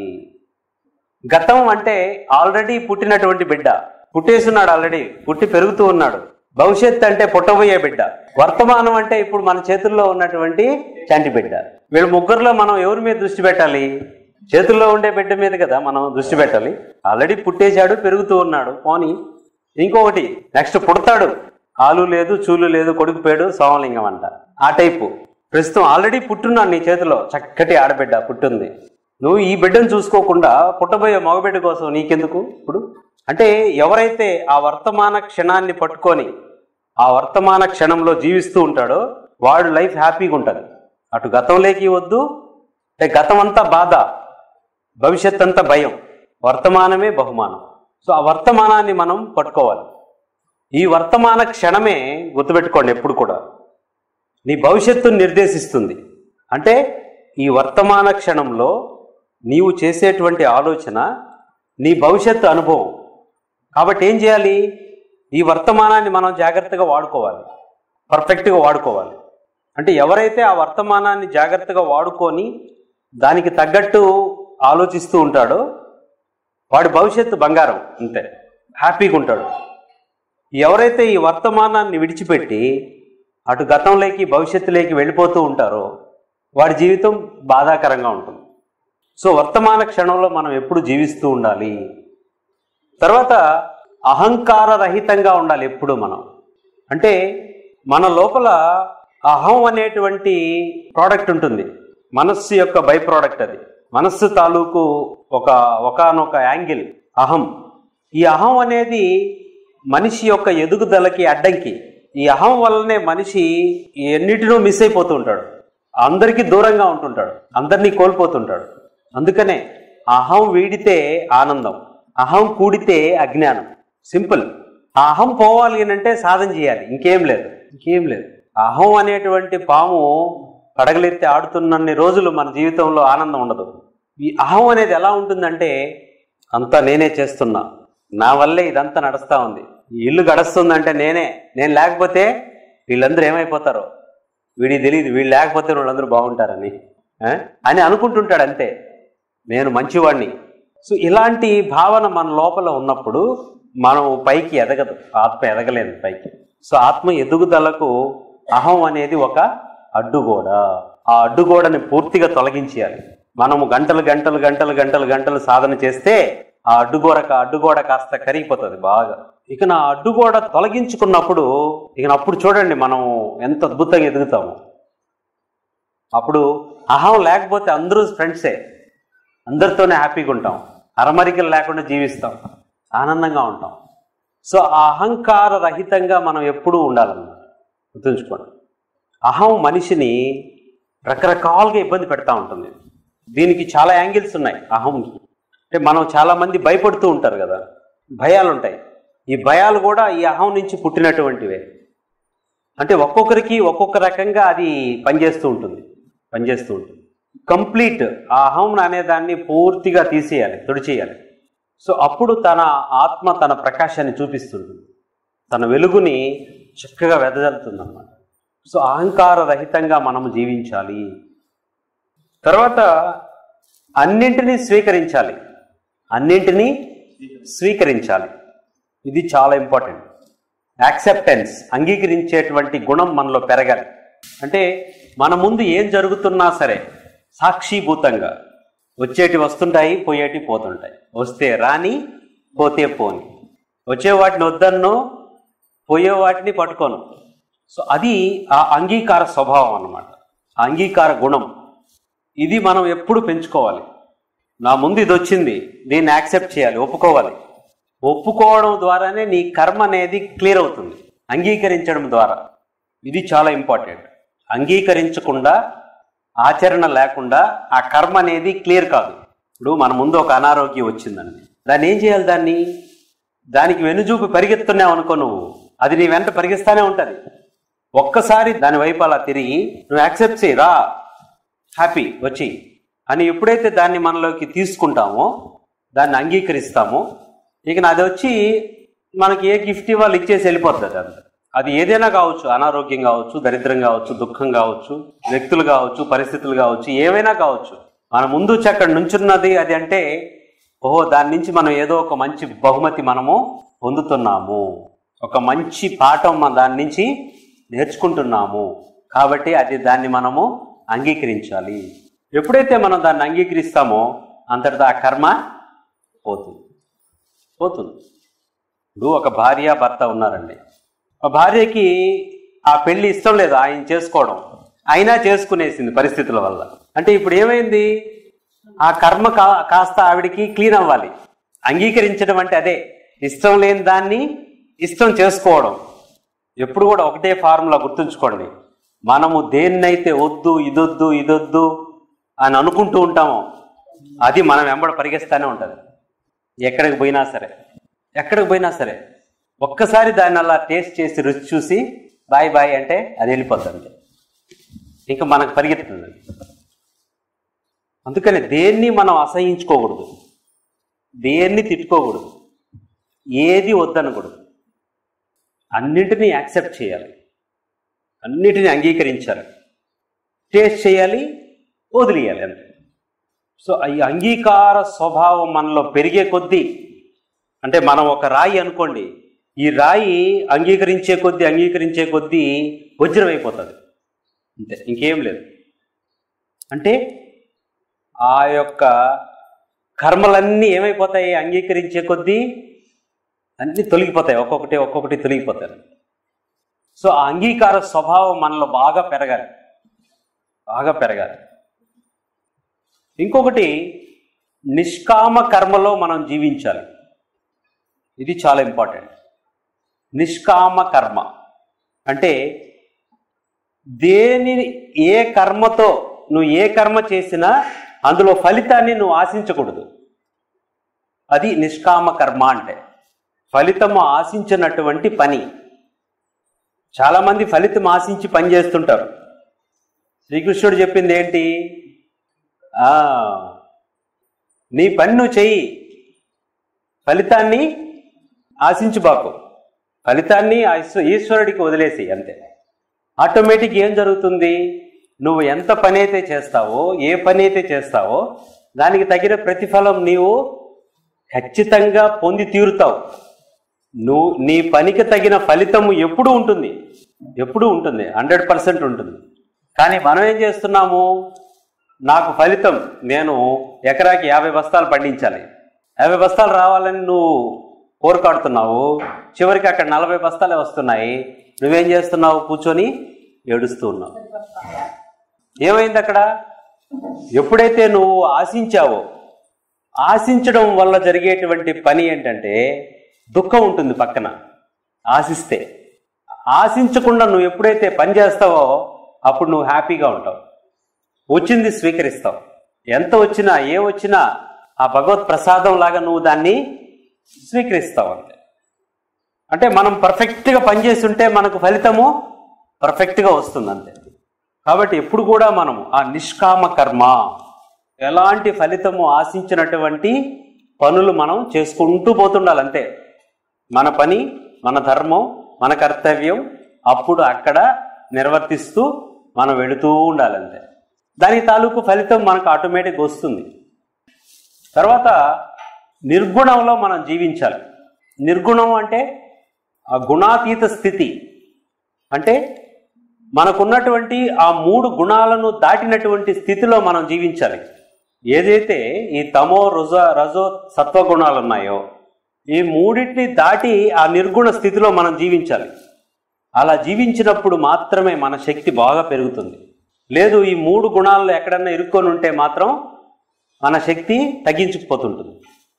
గతం అంటే ఆల్రెడీ పుట్టినటువంటి బిడ్డ పుట్టేస్తున్నాడు ఆల్రెడీ పుట్టి పెరుగుతూ ఉన్నాడు భవిష్యత్ అంటే పుట్టబోయే బిడ్డ వర్తమానం అంటే ఇప్పుడు మన చేతుల్లో ఉన్నటువంటి చంటి బిడ్డ వీళ్ళ ముగ్గురులో మనం ఎవరి మీద దృష్టి పెట్టాలి చేతుల్లో ఉండే బిడ్డ మీద కదా మనం దృష్టి పెట్టాలి ఆల్రెడీ పుట్టేశాడు పెరుగుతూ ఉన్నాడు పోనీ ఇంకొకటి నెక్స్ట్ పుడతాడు ఆలు లేదు చూలు లేదు కొడుకు పేడు సోమలింగం అంట ఆ టైపు ప్రస్తుతం ఆల్రెడీ పుట్టున్నాడు నీ చేతిలో చక్కటి ఆడబిడ్డ పుట్టుంది నువ్వు ఈ బిడ్డను చూసుకోకుండా పుట్టబోయే మగబిడ్డ కోసం నీకెందుకు ఇప్పుడు అంటే ఎవరైతే ఆ వర్తమాన క్షణాన్ని పట్టుకొని ఆ వర్తమాన క్షణంలో జీవిస్తూ ఉంటాడో వాడు లైఫ్ హ్యాపీగా ఉంటుంది అటు గతంలోకి వద్దు అంటే గతం అంతా బాధ భవిష్యత్ అంతా భయం వర్తమానమే బహుమానం సో ఆ వర్తమానాన్ని మనం పట్టుకోవాలి ఈ వర్తమాన క్షణమే గుర్తుపెట్టుకోండి ఎప్పుడు కూడా నీ భవిష్యత్తును నిర్దేశిస్తుంది అంటే ఈ వర్తమాన క్షణంలో నీవు చేసేటువంటి ఆలోచన నీ భవిష్యత్తు అనుభవం కాబట్టి ఏం చేయాలి ఈ వర్తమానాన్ని మనం జాగ్రత్తగా వాడుకోవాలి పర్ఫెక్ట్గా వాడుకోవాలి అంటే ఎవరైతే ఆ వర్తమానాన్ని జాగ్రత్తగా వాడుకొని దానికి తగ్గట్టు ఆలోచిస్తూ ఉంటాడో వాడి భవిష్యత్తు బంగారం అంతే హ్యాపీగా ఉంటాడు ఎవరైతే ఈ వర్తమానాన్ని విడిచిపెట్టి అటు గతంలోకి భవిష్యత్తులోకి వెళ్ళిపోతూ ఉంటారో వాడి జీవితం బాధాకరంగా ఉంటుంది సో వర్తమాన క్షణంలో మనం ఎప్పుడు జీవిస్తూ ఉండాలి తర్వాత అహంకార రహితంగా ఉండాలి ఎప్పుడు మనం అంటే మన లోపల అహం అనేటువంటి ప్రోడక్ట్ ఉంటుంది మనస్సు యొక్క బై ప్రోడక్ట్ అది మనస్సు తాలూకు ఒక ఒకనొక యాంగిల్ అహం ఈ అహం అనేది మనిషి యొక్క ఎదుగుదలకి అడ్డంకి ఈ అహం వల్లనే మనిషి ఎన్నిటినో మిస్ అయిపోతూ ఉంటాడు అందరికీ దూరంగా ఉంటుంటాడు అందరినీ కోల్పోతుంటాడు అందుకనే అహం వీడితే ఆనందం అహం కూడితే అజ్ఞానం సింపుల్ ఆ అహం పోవాలి అని అంటే సాధన చేయాలి ఇంకేం లేదు ఇంకేం లేదు అహం అనేటువంటి పాము పడగలెత్తి ఆడుతున్నన్ని రోజులు మన జీవితంలో ఆనందం ఉండదు ఈ అహం అనేది ఎలా ఉంటుందంటే అంతా నేనే చేస్తున్నా నా వల్లే ఇదంతా నడుస్తా ఉంది ఈ ఇల్లు గడుస్తుందంటే నేనే నేను లేకపోతే వీళ్ళందరూ ఏమైపోతారో వీడికి తెలియదు వీళ్ళు లేకపోతే వాళ్ళందరూ బాగుంటారని ఆ? అని అనుకుంటుంటాడు అంతే నేను మంచివాడిని సో ఇలాంటి భావన మన లోపల ఉన్నప్పుడు మనం పైకి ఎదగదు ఆత్మ ఎదగలేదు పైకి సో ఆత్మ ఎదుగుదలకు అహం అనేది ఒక అడ్డుగోడ ఆ అడ్డుగోడని పూర్తిగా తొలగించేయాలి మనము గంటలు గంటలు గంటలు గంటలు గంటలు సాధన చేస్తే ఆ అడ్డుగోడ అడ్డుగోడ కాస్త కరిగిపోతుంది బాగా ఇక నా అడ్డుగోడ తొలగించుకున్నప్పుడు ఇక అప్పుడు చూడండి మనం ఎంత అద్భుతంగా ఎదుగుతాము అప్పుడు అహం లేకపోతే అందరూ ఫ్రెండ్సే అందరితోనే హ్యాపీగా ఉంటాం అరమరికలు లేకుండా జీవిస్తాం ఆనందంగా ఉంటాం సో ఆ అహంకార రహితంగా మనం ఎప్పుడూ ఉండాలన్నమాట గుర్తుంచుకోండి అహం మనిషిని రకరకాలుగా ఇబ్బంది పెడతా ఉంటుంది దీనికి చాలా యాంగిల్స్ ఉన్నాయి అహంకి అంటే మనం చాలా మంది భయపడుతూ ఉంటారు కదా భయాలు ఉంటాయి ఈ భయాలు కూడా ఈ అహం నుంచి పుట్టినటువంటివే అంటే ఒక్కొక్కరికి ఒక్కొక్క రకంగా అది పనిచేస్తూ ఉంటుంది పనిచేస్తూ ఉంటుంది కంప్లీట్ ఆ అహం అనే దాన్ని పూర్తిగా తీసేయాలి తుడిచేయాలి సో అప్పుడు తన ఆత్మ తన ప్రకాశాన్ని చూపిస్తుంది తన వెలుగుని చక్కగా వెదజల్లుతుంది అన్నమాట సో అహంకార రహితంగా మనము జీవించాలి తర్వాత అన్నింటినీ స్వీకరించాలి అన్నింటినీ స్వీకరించాలి ఇది చాలా ఇంపార్టెంట్ యాక్సెప్టెన్స్ అంగీకరించేటువంటి గుణం మనలో పెరగాలి అంటే మన ముందు ఏం జరుగుతున్నా సరే సాక్షిభూతంగా వచ్చేటి వస్తుంటాయి పోయేటి పోతుంటాయి వస్తే రాని పోతే పోని వచ్చే వాటిని వద్దన్నో పోయే వాటిని పట్టుకోను సో అది ఆ అంగీకార స్వభావం అన్నమాట ఆ అంగీకార గుణం ఇది మనం ఎప్పుడు పెంచుకోవాలి నా ముందు ఇది వచ్చింది దీన్ని యాక్సెప్ట్ చేయాలి ఒప్పుకోవాలి ఒప్పుకోవడం ద్వారానే నీ కర్మ అనేది క్లియర్ అవుతుంది అంగీకరించడం ద్వారా ఇది చాలా ఇంపార్టెంట్ అంగీకరించకుండా ఆచరణ లేకుండా ఆ కర్మ అనేది క్లియర్ కాదు ఇప్పుడు మన ముందు ఒక అనారోగ్యం వచ్చిందండి దాన్ని ఏం చేయాలి దాన్ని దానికి వెనుజూపు పరిగెత్తున్నావు అనుకో నువ్వు అది నీ వెంట పరిగెత్తానే ఉంటుంది ఒక్కసారి దాని వైపు అలా తిరిగి నువ్వు యాక్సెప్ట్ చేయి రా హ్యాపీ వచ్చి అని ఎప్పుడైతే దాన్ని మనలోకి తీసుకుంటామో దాన్ని అంగీకరిస్తామో ఇక నాది వచ్చి మనకి ఏ గిఫ్ట్ ఇవ్వాలి ఇచ్చేసి వెళ్ళిపోతుంది అంత అది ఏదైనా కావచ్చు అనారోగ్యం కావచ్చు దరిద్రం కావచ్చు దుఃఖం కావచ్చు వ్యక్తులు కావచ్చు పరిస్థితులు కావచ్చు ఏవైనా కావచ్చు మన ముందు వచ్చి అక్కడ నుంచున్నది అది అంటే ఓహో దాని నుంచి మనం ఏదో ఒక మంచి బహుమతి మనము పొందుతున్నాము ఒక మంచి పాఠం మన దాని నుంచి నేర్చుకుంటున్నాము కాబట్టి అది దాన్ని మనము అంగీకరించాలి ఎప్పుడైతే మనం దాన్ని అంగీకరిస్తామో అంతటితో ఆ కర్మ పోతుంది పోతుంది ఇప్పుడు ఒక భార్య భర్త ఉన్నారండి ఆ భార్యకి ఆ పెళ్లి ఇష్టం లేదు ఆయన చేసుకోవడం అయినా చేసుకునేసింది పరిస్థితుల వల్ల అంటే ఇప్పుడు ఏమైంది ఆ కర్మ కా కాస్త ఆవిడికి క్లీన్ అవ్వాలి అంగీకరించడం అంటే అదే ఇష్టం లేని దాన్ని ఇష్టం చేసుకోవడం ఎప్పుడు కూడా ఒకటే ఫార్ములా గుర్తుంచుకోండి మనము దేన్నైతే వద్దు ఇదొద్దు ఇదొద్దు అని అనుకుంటూ ఉంటామో అది మనం వెంబడ పరిగెస్తానే ఉంటుంది ఎక్కడికి పోయినా సరే ఎక్కడికి పోయినా సరే ఒక్కసారి దాన్ని అలా టేస్ట్ చేసి రుచి చూసి బాయ్ బాయ్ అంటే అది వెళ్ళిపోద్ది అంతే ఇంకా మనకు పరిగెత్తుతుంది అందుకని దేన్ని మనం అసహించుకోకూడదు దేన్ని తిట్టుకోకూడదు ఏది వద్దనకూడదు అన్నింటినీ యాక్సెప్ట్ చేయాలి అన్నిటినీ అంగీకరించాలి టేస్ట్ చేయాలి వదిలేయాలి అంతే సో ఈ అంగీకార స్వభావం మనలో పెరిగే కొద్దీ అంటే మనం ఒక రాయి అనుకోండి ఈ రాయి అంగీకరించే కొద్దీ అంగీకరించే కొద్దీ వజ్రం అయిపోతుంది అంతే ఇంకేం లేదు అంటే ఆ యొక్క కర్మలన్నీ ఏమైపోతాయి అంగీకరించే కొద్దీ అన్నీ తొలగిపోతాయి ఒక్కొక్కటి ఒక్కొక్కటి తొలగిపోతాయి సో ఆ అంగీకార స్వభావం మనలో బాగా పెరగాలి బాగా పెరగాలి ఇంకొకటి నిష్కామ కర్మలో మనం జీవించాలి ఇది చాలా ఇంపార్టెంట్ నిష్కామ కర్మ అంటే దేని ఏ కర్మతో నువ్వు ఏ కర్మ చేసినా అందులో ఫలితాన్ని నువ్వు ఆశించకూడదు అది నిష్కామ కర్మ అంటే ఫలితము ఆశించినటువంటి పని చాలామంది ఫలితం ఆశించి పని చేస్తుంటారు శ్రీకృష్ణుడు చెప్పింది ఏంటి ఆ, నీ పని నువ్వు చెయ్యి ఫలితాన్ని ఆశించుబాకు ఫలితాన్ని ఆ ఈశ్వ- ఈశ్వరుడికి వదిలేసి అంతే ఆటోమేటిక్ ఏం జరుగుతుంది నువ్వు ఎంత పని అయితే చేస్తావో ఏ పని అయితే చేస్తావో దానికి తగిన ప్రతిఫలం నీవు ఖచ్చితంగా పొంది తీరుతావు నువ్వు నీ పనికి తగిన ఫలితము ఎప్పుడు ఉంటుంది ఎప్పుడు ఉంటుంది హండ్రెడ్ పర్సెంట్ ఉంటుంది కానీ మనం ఏం చేస్తున్నాము నాకు ఫలితం నేను ఎకరాకి యాభై బస్తాలు పండించాలి యాభై బస్తాలు రావాలని నువ్వు కోరుకాడుతున్నావు చివరికి అక్కడ నలభై బస్తాలే వస్తున్నాయి నువ్వేం చేస్తున్నావు కూర్చొని ఏడుస్తూ ఉన్నావు ఏమైంది అక్కడ ఎప్పుడైతే నువ్వు ఆశించావో ఆశించడం వల్ల జరిగేటువంటి పని ఏంటంటే దుఃఖం ఉంటుంది పక్కన ఆశిస్తే ఆశించకుండా నువ్వు ఎప్పుడైతే పని చేస్తావో అప్పుడు నువ్వు హ్యాపీగా ఉంటావు వచ్చింది స్వీకరిస్తావు ఎంత వచ్చినా ఏ వచ్చినా ఆ భగవత్ ప్రసాదం లాగా నువ్వు దాన్ని స్వీకరిస్తావు అంతే అంటే మనం పర్ఫెక్ట్గా పనిచేస్తుంటే మనకు ఫలితము పర్ఫెక్ట్గా వస్తుంది అంతే కాబట్టి ఎప్పుడు కూడా మనము ఆ నిష్కామ కర్మ ఎలాంటి ఫలితము ఆశించినటువంటి పనులు మనం చేసుకుంటూ పోతుండాలి అంతే మన పని మన ధర్మం మన కర్తవ్యం అప్పుడు అక్కడ నిర్వర్తిస్తూ మనం వెళుతూ ఉండాలి అంతే దాని తాలూకు ఫలితం మనకు ఆటోమేటిక్ వస్తుంది తర్వాత నిర్గుణంలో మనం జీవించాలి నిర్గుణం అంటే ఆ గుణాతీత స్థితి అంటే మనకున్నటువంటి ఆ మూడు గుణాలను దాటినటువంటి స్థితిలో మనం జీవించాలి ఏదైతే ఈ తమో రుజ రజో సత్వ గుణాలు ఉన్నాయో ఈ మూడింటిని దాటి ఆ నిర్గుణ స్థితిలో మనం జీవించాలి అలా జీవించినప్పుడు మాత్రమే మన శక్తి బాగా పెరుగుతుంది లేదు ఈ మూడు గుణాల్లో ఎక్కడన్నా ఇరుక్కొని ఉంటే మాత్రం మన శక్తి తగ్గించుకుపోతుంటుంది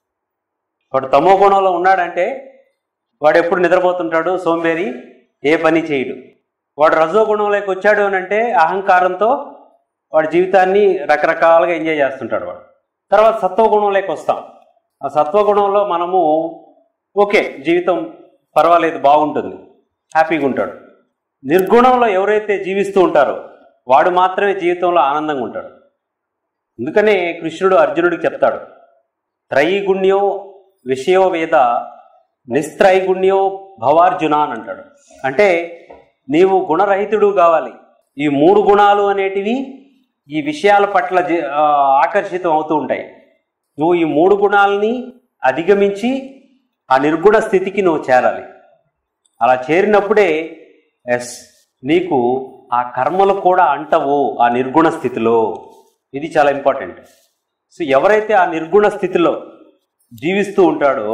వాడు తమో గుణంలో ఉన్నాడంటే వాడు ఎప్పుడు నిద్రపోతుంటాడు సోంబేరి ఏ పని చేయడు వాడు రజో గుణంలోకి వచ్చాడు అని అంటే అహంకారంతో వాడి జీవితాన్ని రకరకాలుగా ఎంజాయ్ చేస్తుంటాడు వాడు తర్వాత సత్వగుణంలోకి వస్తాం ఆ సత్వగుణంలో మనము ఓకే జీవితం పర్వాలేదు బాగుంటుంది హ్యాపీగా ఉంటాడు నిర్గుణంలో ఎవరైతే జీవిస్తూ ఉంటారో వాడు మాత్రమే జీవితంలో ఆనందంగా ఉంటాడు అందుకనే కృష్ణుడు అర్జునుడికి చెప్తాడు త్రైగుణ్యో విషయో వేద నిస్త్రైగుణ్యో భవార్జున అని అంటాడు అంటే నీవు గుణరహితుడు కావాలి ఈ మూడు గుణాలు అనేటివి ఈ విషయాల పట్ల జీ- ఆ, ఆకర్షితం అవుతూ ఉంటాయి నువ్వు ఈ మూడు గుణాలని అధిగమించి ఆ నిర్గుణ స్థితికి నువ్వు చేరాలి అలా చేరినప్పుడే ఎస్ నీకు ఆ కర్మలు కూడా అంటవు ఆ నిర్గుణ స్థితిలో ఇది చాలా ఇంపార్టెంట్ సో ఎవరైతే ఆ నిర్గుణ స్థితిలో జీవిస్తూ ఉంటాడో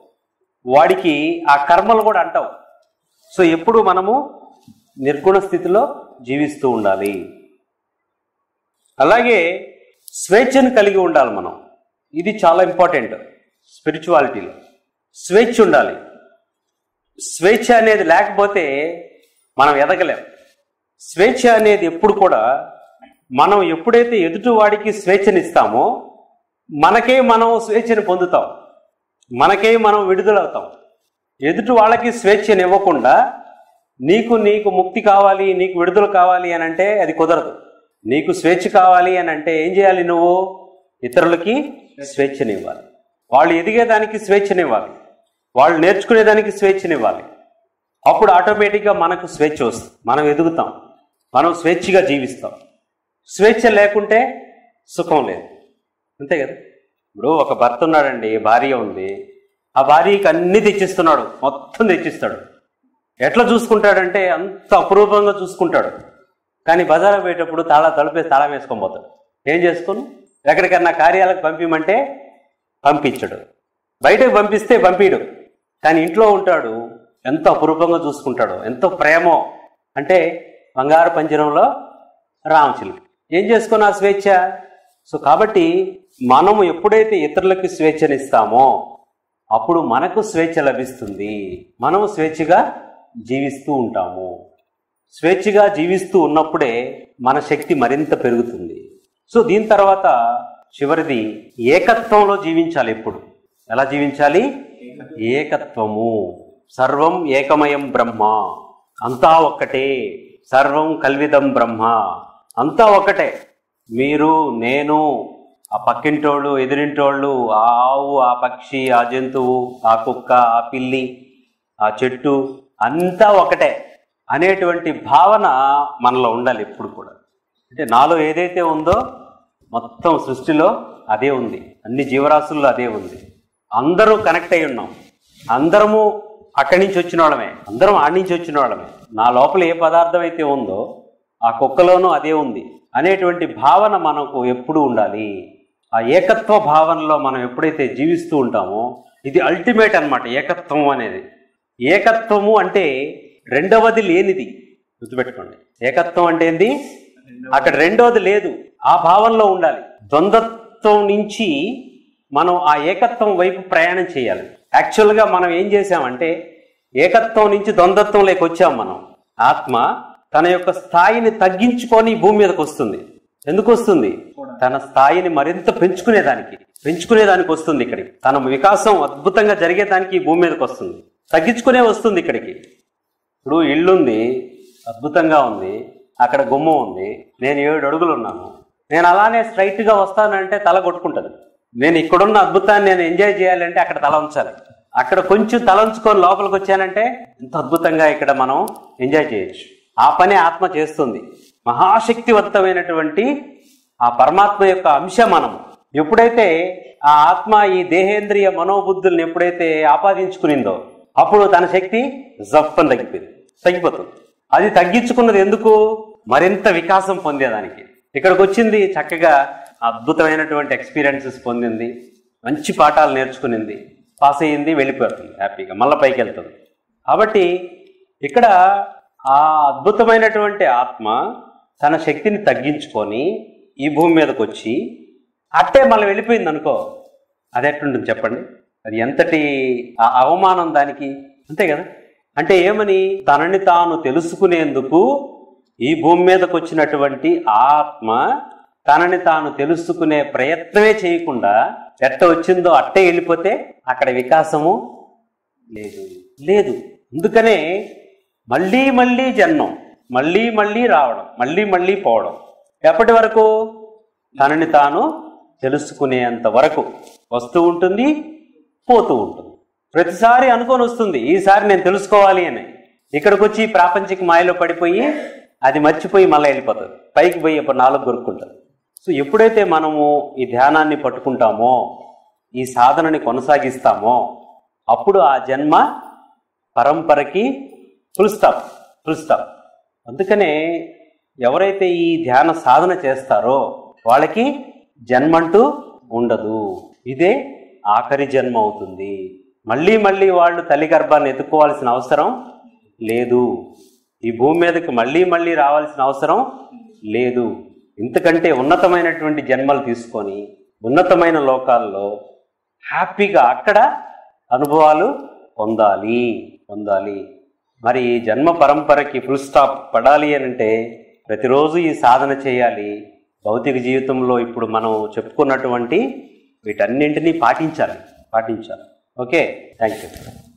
వాడికి ఆ కర్మలు కూడా అంటావు సో ఎప్పుడు మనము నిర్గుణ స్థితిలో జీవిస్తూ ఉండాలి అలాగే స్వేచ్ఛను కలిగి ఉండాలి మనం ఇది చాలా ఇంపార్టెంట్ స్పిరిచువాలిటీలో స్వేచ్ఛ ఉండాలి స్వేచ్ఛ అనేది లేకపోతే మనం ఎదగలేం స్వేచ్ఛ అనేది ఎప్పుడు కూడా మనం ఎప్పుడైతే ఎదుటివాడికి స్వేచ్ఛనిస్తామో మనకే మనం స్వేచ్ఛని పొందుతాం మనకే మనం విడుదలవుతాం ఎదుటి వాళ్ళకి స్వేచ్ఛని ఇవ్వకుండా నీకు నీకు ముక్తి కావాలి నీకు విడుదల కావాలి అని అంటే అది కుదరదు నీకు స్వేచ్ఛ కావాలి అని అంటే ఏం చేయాలి నువ్వు ఇతరులకి స్వేచ్ఛనివ్వాలి వాళ్ళు ఎదిగేదానికి స్వేచ్ఛనివ్వాలి వాళ్ళు నేర్చుకునేదానికి స్వేచ్ఛనివ్వాలి అప్పుడు ఆటోమేటిక్గా మనకు స్వేచ్ఛ వస్తుంది మనం ఎదుగుతాం మనం స్వేచ్ఛగా జీవిస్తాం స్వేచ్ఛ లేకుంటే సుఖం లేదు అంతే కదా ఇప్పుడు ఒక భర్త ఉన్నాడండి భార్య ఉంది ఆ భార్యకి అన్ని తెచ్చిస్తున్నాడు మొత్తం తెచ్చిస్తాడు ఎట్లా చూసుకుంటాడంటే అంత అపురూపంగా చూసుకుంటాడు కానీ బజారు పోయేటప్పుడు తాళ తలుపేసి తాళం వేసుకొని పోతాడు ఏం చేసుకుని ఎక్కడికన్నా కార్యాలకు పంపించమంటే పంపించడు బయటకు పంపిస్తే పంపిడు కానీ ఇంట్లో ఉంటాడు ఎంతో అపురూపంగా చూసుకుంటాడు ఎంతో ప్రేమో అంటే బంగారు పంజరంలో రామచిలుక ఏం చేసుకున్న ఆ స్వేచ్ఛ సో కాబట్టి మనము ఎప్పుడైతే ఇతరులకు స్వేచ్ఛనిస్తామో అప్పుడు మనకు స్వేచ్ఛ లభిస్తుంది మనము స్వేచ్ఛగా జీవిస్తూ ఉంటాము స్వేచ్ఛగా జీవిస్తూ ఉన్నప్పుడే మన శక్తి మరింత పెరుగుతుంది సో దీని తర్వాత చివరిది ఏకత్వంలో జీవించాలి ఎప్పుడు ఎలా జీవించాలి ఏకత్వము సర్వం ఏకమయం బ్రహ్మ అంతా ఒక్కటే సర్వం కల్విదం బ్రహ్మ అంతా ఒక్కటే మీరు నేను ఆ పక్కింటోళ్ళు ఎదురింటోళ్ళు ఆ ఆవు ఆ పక్షి ఆ జంతువు ఆ కుక్క ఆ పిల్లి ఆ చెట్టు అంతా ఒకటే అనేటువంటి భావన మనలో ఉండాలి ఎప్పుడు కూడా అంటే నాలో ఏదైతే ఉందో మొత్తం సృష్టిలో అదే ఉంది అన్ని జీవరాశుల్లో అదే ఉంది అందరూ కనెక్ట్ అయి ఉన్నాం అందరము అక్కడి నుంచి వచ్చిన వాళ్ళమే అందరం ఆడి నుంచి వచ్చిన వాళ్ళమే నా లోపల ఏ పదార్థం అయితే ఉందో ఆ కుక్కలోనూ అదే ఉంది అనేటువంటి భావన మనకు ఎప్పుడు ఉండాలి ఆ ఏకత్వ భావనలో మనం ఎప్పుడైతే జీవిస్తూ ఉంటామో ఇది అల్టిమేట్ అన్నమాట ఏకత్వం అనేది ఏకత్వము అంటే రెండవది లేనిది గుర్తుపెట్టుకోండి ఏకత్వం అంటే ఏంది అక్కడ రెండవది లేదు ఆ భావంలో ఉండాలి ద్వంద్వత్వం నుంచి మనం ఆ ఏకత్వం వైపు ప్రయాణం చేయాలి యాక్చువల్గా మనం ఏం చేసామంటే ఏకత్వం నుంచి ద్వంద్వత్వంలోకి వచ్చాం మనం ఆత్మ తన యొక్క స్థాయిని తగ్గించుకొని ఈ భూమి మీదకి వస్తుంది ఎందుకు వస్తుంది తన స్థాయిని మరింత పెంచుకునేదానికి పెంచుకునేదానికి వస్తుంది ఇక్కడికి తన వికాసం అద్భుతంగా జరిగేదానికి ఈ భూమి మీదకి వస్తుంది తగ్గించుకునే వస్తుంది ఇక్కడికి ఇప్పుడు ఇల్లుంది అద్భుతంగా ఉంది అక్కడ గుమ్మం ఉంది నేను ఏడు అడుగులు ఉన్నాను నేను అలానే స్ట్రైట్ గా వస్తానంటే తల కొట్టుకుంటుంది నేను ఇక్కడున్న అద్భుతాన్ని నేను ఎంజాయ్ చేయాలంటే అక్కడ తల ఉంచాలి అక్కడ కొంచెం తల ఉంచుకొని లోపలికి వచ్చానంటే ఎంత అద్భుతంగా ఇక్కడ మనం ఎంజాయ్ చేయొచ్చు ఆ పని ఆత్మ చేస్తుంది మహాశక్తివంతమైనటువంటి ఆ పరమాత్మ యొక్క అంశం మనం ఎప్పుడైతే ఆ ఆత్మ ఈ దేహేంద్రియ మనోబుద్ధుల్ని ఎప్పుడైతే ఆపాదించుకునిందో అప్పుడు తన శక్తి జప్పని తగ్గిపోయింది తగ్గిపోతుంది అది తగ్గించుకున్నది ఎందుకు మరింత వికాసం పొందేదానికి ఇక్కడికి వచ్చింది చక్కగా అద్భుతమైనటువంటి ఎక్స్పీరియన్సెస్ పొందింది మంచి పాఠాలు నేర్చుకునింది పాస్ అయ్యింది వెళ్ళిపోతుంది హ్యాపీగా మళ్ళీ పైకి వెళ్తుంది కాబట్టి ఇక్కడ ఆ అద్భుతమైనటువంటి ఆత్మ తన శక్తిని తగ్గించుకొని ఈ భూమి మీదకి వచ్చి అట్టే మళ్ళీ వెళ్ళిపోయింది అనుకో అది ఎట్లుంటుంది చెప్పండి అది ఎంతటి ఆ అవమానం దానికి అంతే కదా అంటే ఏమని తనని తాను తెలుసుకునేందుకు ఈ భూమి మీదకి వచ్చినటువంటి ఆత్మ తనని తాను తెలుసుకునే ప్రయత్నమే చేయకుండా ఎట్ట వచ్చిందో అట్టే వెళ్ళిపోతే అక్కడ వికాసము లేదు లేదు అందుకనే మళ్ళీ మళ్ళీ జన్మం మళ్ళీ మళ్ళీ రావడం మళ్ళీ మళ్ళీ పోవడం ఎప్పటి వరకు తనని తాను తెలుసుకునేంత వరకు వస్తూ ఉంటుంది పోతూ ఉంటుంది ప్రతిసారి అనుకొని వస్తుంది ఈసారి నేను తెలుసుకోవాలి అని ఇక్కడికి వచ్చి ఈ ప్రాపంచిక మాయలో పడిపోయి అది మర్చిపోయి మళ్ళీ వెళ్ళిపోతుంది పైకి పోయి ఇప్పుడు నాలుగు కొరుక్కుంటుంది సో ఎప్పుడైతే మనము ఈ ధ్యానాన్ని పట్టుకుంటామో ఈ సాధనని కొనసాగిస్తామో అప్పుడు ఆ జన్మ పరంపరకి ఫుల్ స్టాప్ ఫుల్ స్టాప్ అందుకనే ఎవరైతే ఈ ధ్యాన సాధన చేస్తారో వాళ్ళకి జన్మంటూ ఉండదు ఇదే ఆఖరి జన్మ అవుతుంది మళ్ళీ మళ్ళీ వాళ్ళు తల్లి గర్భాన్ని ఎత్తుకోవాల్సిన అవసరం లేదు ఈ భూమి మీదకి మళ్ళీ మళ్ళీ రావాల్సిన అవసరం లేదు ఇంతకంటే ఉన్నతమైనటువంటి జన్మలు తీసుకొని ఉన్నతమైన లోకాల్లో హ్యాపీగా అక్కడ అనుభవాలు పొందాలి పొందాలి మరి ఈ జన్మ పరంపరకి ఫుల్ స్టాప్ పడాలి అని అంటే ప్రతిరోజు ఈ సాధన చేయాలి భౌతిక జీవితంలో ఇప్పుడు మనం చెప్పుకున్నటువంటి వీటన్నింటినీ పాటించాలి పాటించాలి ఓకే థ్యాంక్ యూ